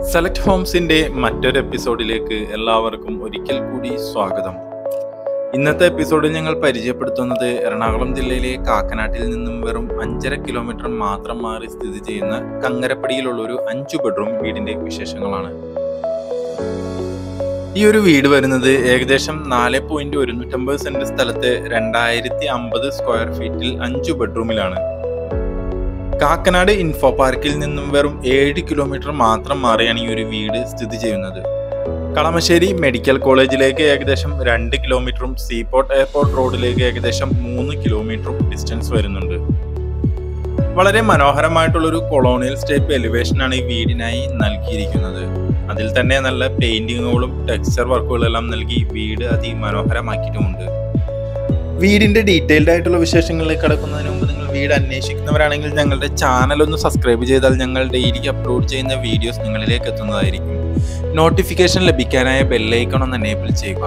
select ഹോംസിന്റെ മറ്റൊരു എപ്പിസോഡിലേക്ക് എല്ലാവർക്കും ഒരിക്കൽ കൂടി സ്വാഗതം ഇന്നത്തെ എപ്പിസോഡിൽ ഞങ്ങൾ പരിചയപ്പെടുത്തുന്നത് എറണാകുളം ജില്ലയിലെ കാക്കനാട്ടിൽ നിന്നും വെറും അഞ്ചര കിലോമീറ്റർ മാത്രം മാറി സ്ഥിതി ചെയ്യുന്ന കങ്ങരപ്പടിയിലുള്ള ഒരു അഞ്ചു ബെഡ്റൂം വീടിന്റെ വിശേഷങ്ങളാണ് ഈ ഒരു വീട് വരുന്നത് ഏകദേശം നാല് പോയിന്റ് ഒരുന്നൂറ്റമ്പത് സെന്റ് സ്ഥലത്ത് രണ്ടായിരത്തി അമ്പത് സ്ക്വയർ ഫീറ്റിൽ അഞ്ചു ബെഡ്റൂമിലാണ് കാക്കനാട് ഇൻഫോ പാർക്കിൽ നിന്നും വെറും ഏഴ് കിലോമീറ്റർ മാത്രം മാറിയാണ് ഈ ഒരു വീട് സ്ഥിതി ചെയ്യുന്നത് കളമശ്ശേരി മെഡിക്കൽ കോളേജിലേക്ക് ഏകദേശം രണ്ട് കിലോമീറ്ററും സീപോർട്ട് എയർപോർട്ട് റോഡിലേക്ക് ഏകദേശം മൂന്ന് കിലോമീറ്ററും ഡിസ്റ്റൻസ് വരുന്നുണ്ട് വളരെ മനോഹരമായിട്ടുള്ളൊരു കൊളോണിയൽ സ്റ്റൈപ്പ് എലിവേഷൻ ആണ് ഈ വീടിനായി നൽകിയിരിക്കുന്നത് അതിൽ തന്നെ നല്ല പെയിന്റിങ്ങുകളും ടെക്സ്ചർ വർക്കുകളെല്ലാം നൽകി വീട് അതിമനോഹരമാക്കിയിട്ടുമുണ്ട് വീടിന്റെ ഡീറ്റെയിൽഡ് ആയിട്ടുള്ള വിശേഷങ്ങളിലേക്ക് കടക്കുന്നതിന് മുമ്പ് നിങ്ങൾ വീട് അന്വേഷിക്കുന്നവരാണെങ്കിൽ ഞങ്ങളുടെ ചാനൽ ഒന്ന് സബ്സ്ക്രൈബ് ചെയ്താൽ ഞങ്ങൾ ഡെയിലി അപ്ലോഡ് ചെയ്യുന്ന വീഡിയോസ് നിങ്ങളിലേക്ക് എത്തുന്നതായിരിക്കും നോട്ടിഫിക്കേഷൻ ലഭിക്കാനായ ബെല്ലൈക്കൺ ഒന്ന് എനേബിൾ ചെയ്യുക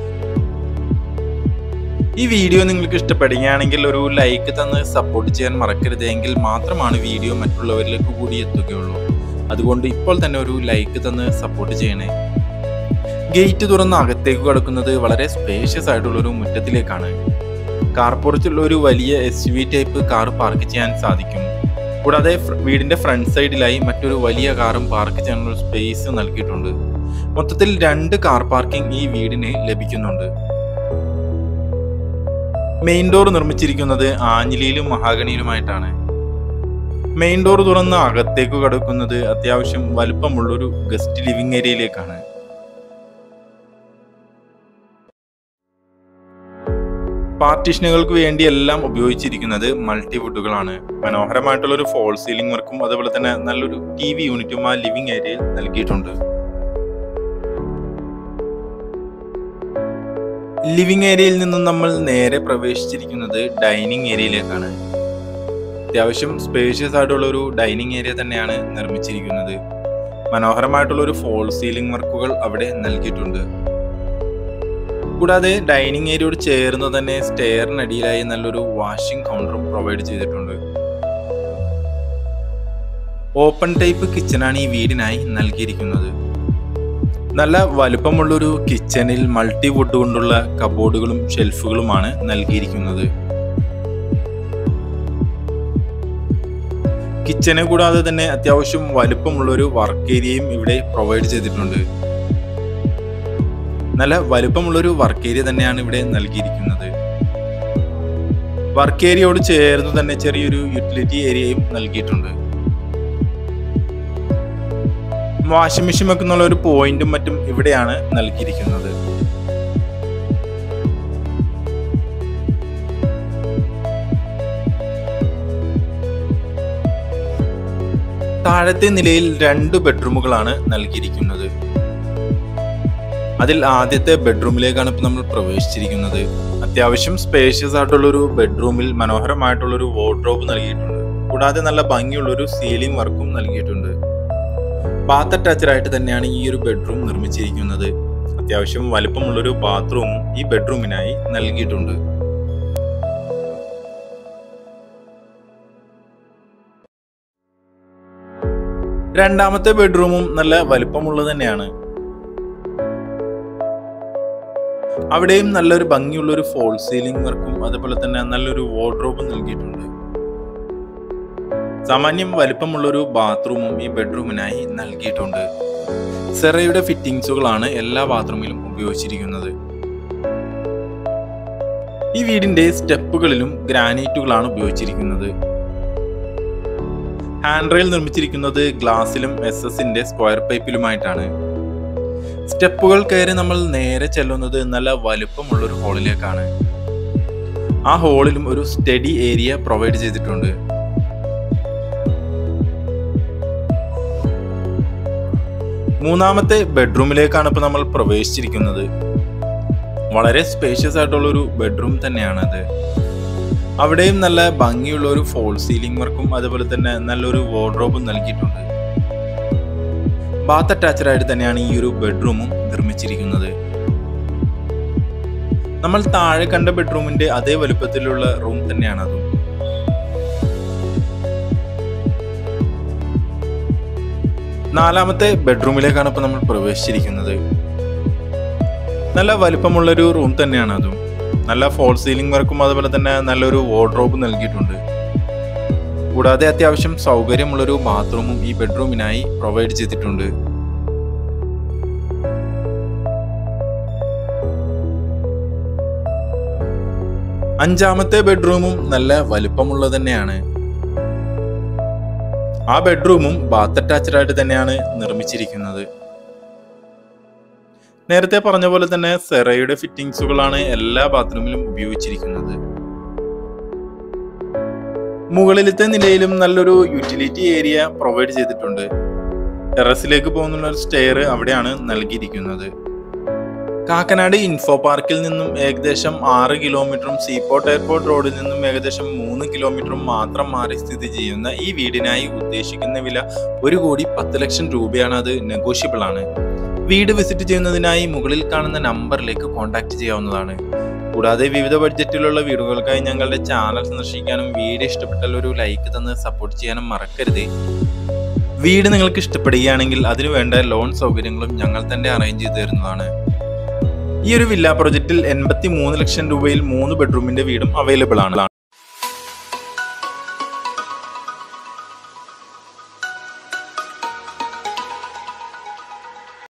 ഈ വീഡിയോ നിങ്ങൾക്ക് ഇഷ്ടപ്പെടുകയാണെങ്കിൽ ഒരു ലൈക്ക് തന്ന് സപ്പോർട്ട് ചെയ്യാൻ മറക്കരുത് എങ്കിൽ മാത്രമാണ് വീഡിയോ മറ്റുള്ളവരിലേക്ക് കൂടി എത്തുകയുള്ളൂ അതുകൊണ്ട് ഇപ്പോൾ തന്നെ ഒരു ലൈക്ക് തന്ന് സപ്പോർട്ട് ചെയ്യണേ ഗേറ്റ് തുറന്ന് അകത്തേക്ക് കടക്കുന്നത് വളരെ സ്പേഷ്യസ് ആയിട്ടുള്ള ഒരു മുറ്റത്തിലേക്കാണ് കാർ പോർച്ചുള്ള ഒരു വലിയ SUV type car park ചെയ്യാൻ സാധിക്കും കൂടാതെ ഫ്ര- വീടിന്റെ ഫ്രണ്ട് സൈഡിലായി മറ്റൊരു വലിയ കാറും പാർക്ക് ചെയ്യാനുള്ള സ്പേസ് നൽകിയിട്ടുണ്ട് മൊത്തത്തിൽ രണ്ട് കാർ പാർക്കിംഗ് ഈ വീടിന് ലഭിക്കുന്നുണ്ട് മെയിൻ ഡോർ നിർമ്മിച്ചിരിക്കുന്നത് ആഞ്ഞിലിയിലും മഹാഗണിയിലുമായിട്ടാണ് മെയിൻ ഡോർ തുറന്ന് അകത്തേക്ക് കടക്കുന്നത് അത്യാവശ്യം വലുപ്പമുള്ളൊരു ഗസ്റ്റ് ലിവിംഗ് ഏരിയയിലേക്കാണ് പാർട്ടീഷനുകൾക്ക് വേണ്ടി എല്ലാം ഉപയോഗിച്ചിരിക്കുന്നത് മൾട്ടിവുഡുകളാണ് മനോഹരമായിട്ടുള്ള ഒരു ഫോൾ സീലിംഗ് വർക്കും അതുപോലെ തന്നെ നല്ലൊരു ടി വി യൂണിറ്റും ആ ലിവിംഗ് ഏരിയയിൽ നൽകിയിട്ടുണ്ട് ലിവിംഗ് ഏരിയയിൽ നിന്നും നമ്മൾ നേരെ പ്രവേശിച്ചിരിക്കുന്നത് ഡൈനിങ് ഏരിയയിലേക്കാണ് അത്യാവശ്യം സ്പേഷ്യസ് ആയിട്ടുള്ള ഒരു ഡൈനിങ് ഏരിയ തന്നെയാണ് നിർമ്മിച്ചിരിക്കുന്നത് മനോഹരമായിട്ടുള്ള ഒരു ഫോൾ സീലിംഗ് വർക്കുകൾ അവിടെ നൽകിയിട്ടുണ്ട് കൂടാതെ ഡൈനിങ് ഏരിയയോട് ചേർന്ന് തന്നെ സ്റ്റെയറിനടിയിലായി നല്ലൊരു വാഷിംഗ് കൗണ്ടറും പ്രൊവൈഡ് ചെയ്തിട്ടുണ്ട് ഓപ്പൺ ടൈപ്പ് കിച്ചണാണ് ഈ വീടിനായി നൽകിയിരിക്കുന്നത് നല്ല വലുപ്പമുള്ളൊരു കിച്ചണിൽ മൾട്ടി വുഡ് കൊണ്ടുള്ള കബോർഡുകളും ഷെൽഫുകളുമാണ് നൽകിയിരിക്കുന്നത് കിച്ചനെ കൂടാതെ തന്നെ അത്യാവശ്യം വലുപ്പമുള്ളൊരു വർക്ക് ഏരിയയും ഇവിടെ പ്രൊവൈഡ് ചെയ്തിട്ടുണ്ട് നല്ല വലുപ്പമുള്ളൊരു വർക്ക് ഏരിയ തന്നെയാണ് ഇവിടെ നൽകിയിരിക്കുന്നത് വർക്ക് ഏരിയയോട് ചേർന്ന് തന്നെ ചെറിയൊരു യൂട്ടിലിറ്റി ഏരിയയും നൽകിയിട്ടുണ്ട് വാഷിംഗ് മെഷീൻ വെക്കുന്നുള്ള ഒരു പോയിന്റും മറ്റും ഇവിടെയാണ് നൽകിയിരിക്കുന്നത് താഴത്തെ നിലയിൽ രണ്ട് ബെഡ്റൂമുകളാണ് നൽകിയിരിക്കുന്നത് അതിൽ ആദ്യത്തെ ബെഡ്റൂമിലേക്കാണ് ഇപ്പോൾ നമ്മൾ പ്രവേശിച്ചിരിക്കുന്നത് അത്യാവശ്യം സ്പേഷ്യസ് ആയിട്ടുള്ള ഒരു ബെഡ്റൂമിൽ മനോഹരമായിട്ടുള്ള ഒരു വാർഡ്രോബ് നൽകിയിട്ടുണ്ട് കൂടാതെ നല്ല ഭംഗിയുള്ള ഒരു സീലിംഗ് വർക്കും നൽകിയിട്ടുണ്ട് ബാത്ത് അറ്റാച്ച്ഡ് ആയിട്ട് തന്നെയാണ് ഈ ഒരു ബെഡ്റൂം നിർമ്മിച്ചിരിക്കുന്നത് അത്യാവശ്യം വലുപ്പമുള്ളൊരു ബാത്റൂമും ഈ ബെഡ്റൂമിനായി നൽകിയിട്ടുണ്ട് രണ്ടാമത്തെ ബെഡ്റൂമും നല്ല വലുപ്പമുള്ളത് തന്നെയാണ് അവിടെയും നല്ലൊരു ഭംഗിയുള്ള ഒരു ഫോൾ സീലിംഗ് വർക്കും അതുപോലെ തന്നെ നല്ലൊരു വാർഡ്രോബും നൽകിയിട്ടുണ്ട് സാമാന്യം വലിപ്പമുള്ള ഒരു ബാത്റൂമും ഈ ബെഡ്റൂമിനായി നൽകിയിട്ടുണ്ട് സെറയുടെ ഫിറ്റിംഗ്സുകളാണ് എല്ലാ ബാത്റൂമിലും ഉപയോഗിച്ചിരിക്കുന്നത് ഈ വീടിന്റെ സ്റ്റെപ്പുകളിലും ഗ്രാനൈറ്റുകളാണ് ഉപയോഗിച്ചിരിക്കുന്നത് ഹാൻഡ് റെയിൽ നിർമ്മിച്ചിരിക്കുന്നത് ഗ്ലാസിലും എസ് എസിന്റെ സ്ക്വയർ പൈപ്പിലുമായിട്ടാണ് സ്റ്റെപ്പുകൾ കയറി നമ്മൾ നേരെ ചെല്ലുന്നത് നല്ല വലുപ്പമുള്ള ഒരു ഹോളിലേക്കാണ് ആ ഹോളിലും ഒരു സ്റ്റഡി ഏരിയ പ്രൊവൈഡ് ചെയ്തിട്ടുണ്ട് മൂന്നാമത്തെ ബെഡ്റൂമിലേക്കാണ് ഇപ്പോൾ നമ്മൾ പ്രവേശിച്ചിരിക്കുന്നത് വളരെ സ്പേഷ്യസ് ആയിട്ടുള്ള ഒരു ബെഡ്റൂം തന്നെയാണത് അവിടെയും നല്ല ഭംഗിയുള്ള ഒരു ഫോൾ സീലിംഗ് വർക്കും അതുപോലെ തന്നെ നല്ലൊരു വാർഡ്രോബും നൽകിയിട്ടുണ്ട് ബാത്ത് അറ്റാച്ച്ഡ് ആയിട്ട് തന്നെയാണ് ഈ ഒരു ബെഡ്റൂമും നിർമ്മിച്ചിരിക്കുന്നത് നമ്മൾ താഴെ കണ്ട ബെഡ്റൂമിന്റെ അതേ വലുപ്പത്തിലുള്ള റൂം തന്നെയാണ് അതും നാലാമത്തെ ബെഡ്റൂമിലേക്കാണ് ഇപ്പോൾ നമ്മൾ പ്രവേശിച്ചിരിക്കുന്നത് നല്ല വലിപ്പമുള്ളൊരു റൂം തന്നെയാണ് അതും നല്ല ഫോൾ സീലിംഗ് വർക്കും അതുപോലെ തന്നെ നല്ലൊരു വാർഡ്രോബ് നൽകിയിട്ടുണ്ട് കൂടാതെ അത്യാവശ്യം സൗകര്യമുള്ളൊരു ബാത്റൂമും ഈ ബെഡ്റൂമിനായി പ്രൊവൈഡ് ചെയ്തിട്ടുണ്ട് അഞ്ചാമത്തെ ബെഡ്റൂമും നല്ല വലിപ്പമുള്ളത് തന്നെയാണ് ആ ബെഡ്റൂമും ബാത്ത് അറ്റാച്ച്ഡ് ആയിട്ട് തന്നെയാണ് നിർമ്മിച്ചിരിക്കുന്നത് നേരത്തെ പറഞ്ഞ പോലെ തന്നെ സെറയുടെ ഫിറ്റിംഗ്സുകളാണ് എല്ലാ ബാത്റൂമിലും ഉപയോഗിച്ചിരിക്കുന്നത് മുകളിലത്തെ നിലയിലും നല്ലൊരു യൂട്ടിലിറ്റി ഏരിയ പ്രൊവൈഡ് ചെയ്തിട്ടുണ്ട് ടെറസിലേക്ക് പോകുന്ന ഒരു സ്റ്റെയർ അവിടെയാണ് നൽകിയിരിക്കുന്നത് കാക്കനാട് ഇൻഫോ പാർക്കിൽ നിന്നും ഏകദേശം ആറ് കിലോമീറ്ററും സീപോർട്ട് എയർപോർട്ട് റോഡിൽ നിന്നും ഏകദേശം മൂന്ന് കിലോമീറ്ററും മാത്രം മാറി സ്ഥിതി ചെയ്യുന്ന ഈ വീടിനായി ഉദ്ദേശിക്കുന്ന വില ഒരു കോടി പത്ത് ലക്ഷം രൂപയാണ് അത് നെഗോഷ്യബിൾ ആണ് വീട് വിസിറ്റ് ചെയ്യുന്നതിനായി മുകളിൽ കാണുന്ന നമ്പറിലേക്ക് കോൺടാക്ട് ചെയ്യാവുന്നതാണ് കൂടാതെ വിവിധ ബഡ്ജറ്റിലുള്ള വീടുകൾക്കായി ഞങ്ങളുടെ ചാനൽ സന്ദർശിക്കാനും വീഡിയോ ഇഷ്ടപ്പെട്ടാൽ ഒരു ലൈക്ക് തന്ന് സപ്പോർട്ട് ചെയ്യാനും മറക്കരുത് വീട് നിങ്ങൾക്ക് ഇഷ്ടപ്പെടുകയാണെങ്കിൽ അതിനു വേണ്ട ലോൺ സൗകര്യങ്ങളും ഞങ്ങൾ തന്നെ അറേഞ്ച് ചെയ്തു തരുന്നതാണ് ഈ ഒരു വില്ല പ്രൊജക്റ്റിൽ എൺപത്തി മൂന്ന് ലക്ഷം രൂപയിൽ മൂന്ന് ബെഡ്റൂമിന്റെ വീടും അവൈലബിൾ ആണ്